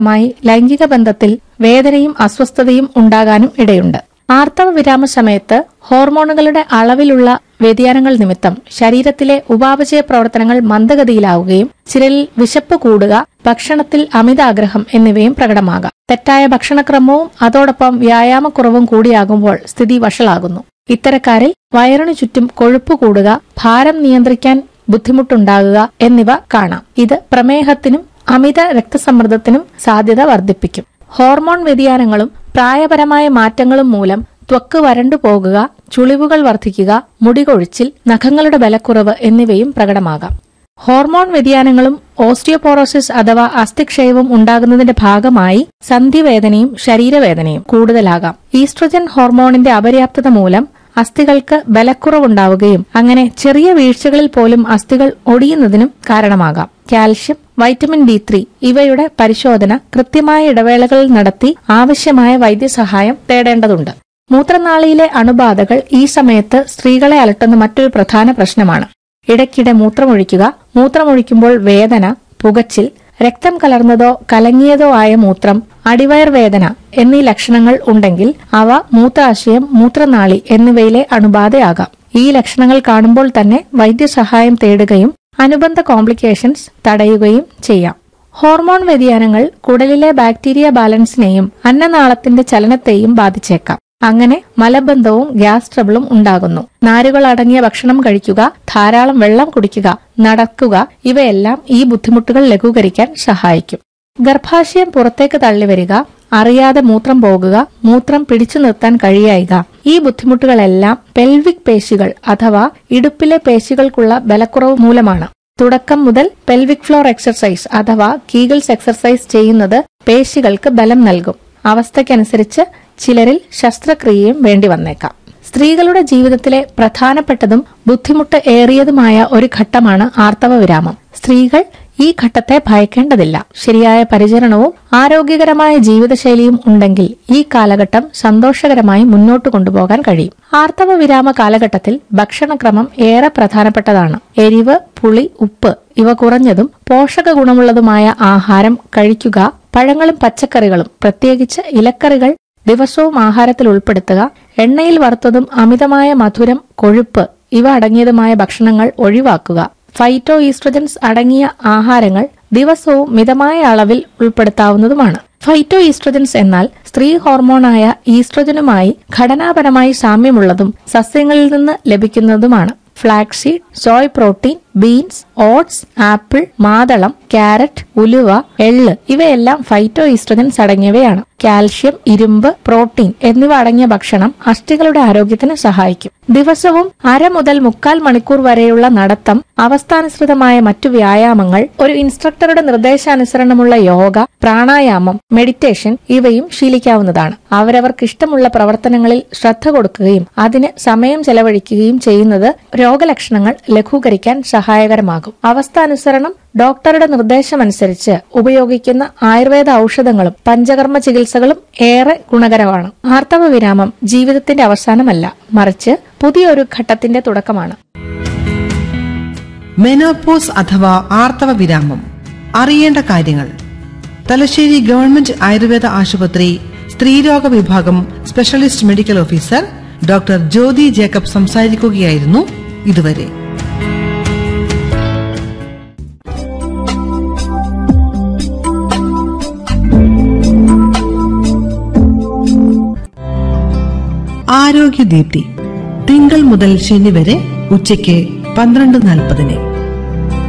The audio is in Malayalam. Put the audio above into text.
മായി ലൈംഗിക ബന്ധത്തിൽ വേദനയും അസ്വസ്ഥതയും ഉണ്ടാകാനും ഇടയുണ്ട് ആർത്തവ വിരാമ സമയത്ത് ഹോർമോണുകളുടെ അളവിലുള്ള വ്യതിയാനങ്ങൾ നിമിത്തം ശരീരത്തിലെ ഉപാപചയ പ്രവർത്തനങ്ങൾ മന്ദഗതിയിലാവുകയും ചിലരിൽ വിശപ്പ് കൂടുക ഭക്ഷണത്തിൽ അമിതാഗ്രഹം എന്നിവയും പ്രകടമാകാം തെറ്റായ ഭക്ഷണക്രമവും അതോടൊപ്പം വ്യായാമക്കുറവും കൂടിയാകുമ്പോൾ സ്ഥിതി വഷളാകുന്നു ഇത്തരക്കാരിൽ വയറിനു ചുറ്റും കൊഴുപ്പ് കൂടുക ഭാരം നിയന്ത്രിക്കാൻ ബുദ്ധിമുട്ടുണ്ടാകുക എന്നിവ കാണാം ഇത് പ്രമേഹത്തിനും അമിത രക്തസമ്മർദ്ദത്തിനും സാധ്യത വർദ്ധിപ്പിക്കും ഹോർമോൺ വ്യതിയാനങ്ങളും പ്രായപരമായ മാറ്റങ്ങളും മൂലം ത്വക്ക് വരണ്ടു പോകുക ചുളിവുകൾ വർദ്ധിക്കുക മുടി കൊഴിച്ചിൽ നഖങ്ങളുടെ ബലക്കുറവ് എന്നിവയും പ്രകടമാകാം ഹോർമോൺ വ്യതിയാനങ്ങളും ഓസ്റ്റിയോപോറോസിസ് അഥവാ അസ്ഥിക്ഷയവും ഉണ്ടാകുന്നതിന്റെ ഭാഗമായി സന്ധിവേദനയും ശരീരവേദനയും കൂടുതലാകാം ഈസ്ട്രജൻ ഹോർമോണിന്റെ അപര്യാപ്തത മൂലം അസ്ഥികൾക്ക് ബലക്കുറവുണ്ടാവുകയും അങ്ങനെ ചെറിയ വീഴ്ചകളിൽ പോലും അസ്ഥികൾ ഒടിയുന്നതിനും കാരണമാകാം കാൽഷ്യം വൈറ്റമിൻ ഡി ത്രീ ഇവയുടെ പരിശോധന കൃത്യമായ ഇടവേളകളിൽ നടത്തി ആവശ്യമായ വൈദ്യസഹായം തേടേണ്ടതുണ്ട് മൂത്രനാളിയിലെ അണുബാധകൾ ഈ സമയത്ത് സ്ത്രീകളെ അലട്ടുന്ന മറ്റൊരു പ്രധാന പ്രശ്നമാണ് ഇടയ്ക്കിടെ മൂത്രമൊഴിക്കുക മൂത്രമൊഴിക്കുമ്പോൾ വേദന പുകച്ചിൽ രക്തം കലർന്നതോ കലങ്ങിയതോ ആയ മൂത്രം അടിവയർ വേദന എന്നീ ലക്ഷണങ്ങൾ ഉണ്ടെങ്കിൽ അവ മൂത്രാശയം മൂത്രനാളി എന്നിവയിലെ അണുബാധയാകാം ഈ ലക്ഷണങ്ങൾ കാണുമ്പോൾ തന്നെ വൈദ്യസഹായം തേടുകയും അനുബന്ധ കോംപ്ലിക്കേഷൻസ് തടയുകയും ചെയ്യാം ഹോർമോൺ വ്യതിയാനങ്ങൾ കുടലിലെ ബാക്ടീരിയ ബാലൻസിനെയും അന്നനാളത്തിന്റെ ചലനത്തെയും ബാധിച്ചേക്കാം അങ്ങനെ മലബന്ധവും ഗ്യാസ് ട്രബിളും ഉണ്ടാകുന്നു നാരുകൾ അടങ്ങിയ ഭക്ഷണം കഴിക്കുക ധാരാളം വെള്ളം കുടിക്കുക നടക്കുക ഇവയെല്ലാം ഈ ബുദ്ധിമുട്ടുകൾ ലഘൂകരിക്കാൻ സഹായിക്കും ഗർഭാശയം പുറത്തേക്ക് തള്ളിവരിക അറിയാതെ മൂത്രം പോകുക മൂത്രം പിടിച്ചു നിർത്താൻ കഴിയായിക ഈ ബുദ്ധിമുട്ടുകളെല്ലാം പെൽവിക് പേശികൾ അഥവാ ഇടുപ്പിലെ പേശികൾക്കുള്ള ബലക്കുറവ് മൂലമാണ് തുടക്കം മുതൽ പെൽവിക് ഫ്ലോർ എക്സർസൈസ് അഥവാ കീഗിൾസ് എക്സർസൈസ് ചെയ്യുന്നത് പേശികൾക്ക് ബലം നൽകും അവസ്ഥയ്ക്കനുസരിച്ച് ചിലരിൽ ശസ്ത്രക്രിയയും വേണ്ടി വന്നേക്കാം സ്ത്രീകളുടെ ജീവിതത്തിലെ പ്രധാനപ്പെട്ടതും ബുദ്ധിമുട്ട് ഏറിയതുമായ ഒരു ഘട്ടമാണ് ആർത്തവ വിരാമം സ്ത്രീകൾ ഈ ഘട്ടത്തെ ഭയക്കേണ്ടതില്ല ശരിയായ പരിചരണവും ആരോഗ്യകരമായ ജീവിതശൈലിയും ഉണ്ടെങ്കിൽ ഈ കാലഘട്ടം സന്തോഷകരമായി മുന്നോട്ട് കൊണ്ടുപോകാൻ കഴിയും ആർത്തവ വിരാമ കാലഘട്ടത്തിൽ ഭക്ഷണക്രമം ഏറെ പ്രധാനപ്പെട്ടതാണ് എരിവ് പുളി ഉപ്പ് ഇവ കുറഞ്ഞതും പോഷക ഗുണമുള്ളതുമായ ആഹാരം കഴിക്കുക പഴങ്ങളും പച്ചക്കറികളും പ്രത്യേകിച്ച് ഇലക്കറികൾ ദിവസവും ആഹാരത്തിൽ ഉൾപ്പെടുത്തുക എണ്ണയിൽ വറുത്തതും അമിതമായ മധുരം കൊഴുപ്പ് ഇവ അടങ്ങിയതുമായ ഭക്ഷണങ്ങൾ ഒഴിവാക്കുക ഫൈറ്റോ ഈസ്ട്രജൻസ് അടങ്ങിയ ആഹാരങ്ങൾ ദിവസവും മിതമായ അളവിൽ ഉൾപ്പെടുത്താവുന്നതുമാണ് ഫൈറ്റോ ഈസ്ട്രജൻസ് എന്നാൽ സ്ത്രീ ഹോർമോണായ ഈസ്ട്രജനുമായി ഘടനാപരമായി സാമ്യമുള്ളതും സസ്യങ്ങളിൽ നിന്ന് ലഭിക്കുന്നതുമാണ് flaxseed soy protein beans oats apple മാതളം ക്യാരറ്റ് ഉലുവ എള്ള് ഇവയെല്ലാം ഫൈറ്റോ ഈസ്ട്രജൻസ് അടങ്ങിയവയാണ് കാൽഷ്യം ഇരുമ്പ് പ്രോട്ടീൻ എന്നിവ അടങ്ങിയ ഭക്ഷണം അസ്ഥികളുടെ ആരോഗ്യത്തിന് സഹായിക്കും ദിവസവും അര മുതൽ മുക്കാൽ മണിക്കൂർ വരെയുള്ള നടത്തം അവസ്ഥാനുസൃതമായ മറ്റു വ്യായാമങ്ങൾ ഒരു ഇൻസ്ട്രക്ടറുടെ നിർദ്ദേശാനുസരണമുള്ള യോഗ പ്രാണായാമം മെഡിറ്റേഷൻ ഇവയും ശീലിക്കാവുന്നതാണ് അവരവർക്ക് ഇഷ്ടമുള്ള പ്രവർത്തനങ്ങളിൽ ശ്രദ്ധ കൊടുക്കുകയും അതിന് സമയം ചെലവഴിക്കുകയും ചെയ്യുന്നത് രോഗലക്ഷണങ്ങൾ ലഘൂകരിക്കാൻ സഹായകരമാകും അവസ്ഥാനുസരണം ഡോക്ടറുടെ നിർദ്ദേശമനുസരിച്ച് ഉപയോഗിക്കുന്ന ആയുർവേദ ഔഷധങ്ങളും പഞ്ചകർമ്മ ചികിത്സകളും ഏറെ ഗുണകരമാണ് ആർത്തവ വിരാമം ജീവിതത്തിന്റെ അവസാനമല്ല മറിച്ച് പുതിയൊരു ഘട്ടത്തിന്റെ തുടക്കമാണ് മെനോപോസ് അഥവാ ആർത്തവ വിരാമം അറിയേണ്ട കാര്യങ്ങൾ തലശ്ശേരി ഗവൺമെന്റ് ആയുർവേദ ആശുപത്രി സ്ത്രീരോഗ വിഭാഗം specialist medical officer doctor Jyothi Jacob സംസാരിക്കുകയായിരുന്നു ഇതുവരെ ആരോഗ്യദീപ്തി തിങ്കൾ മുതൽ ശനി വരെ ഉച്ചയ്ക്ക് പന്ത്രണ്ട് നാൽപ്പതിന്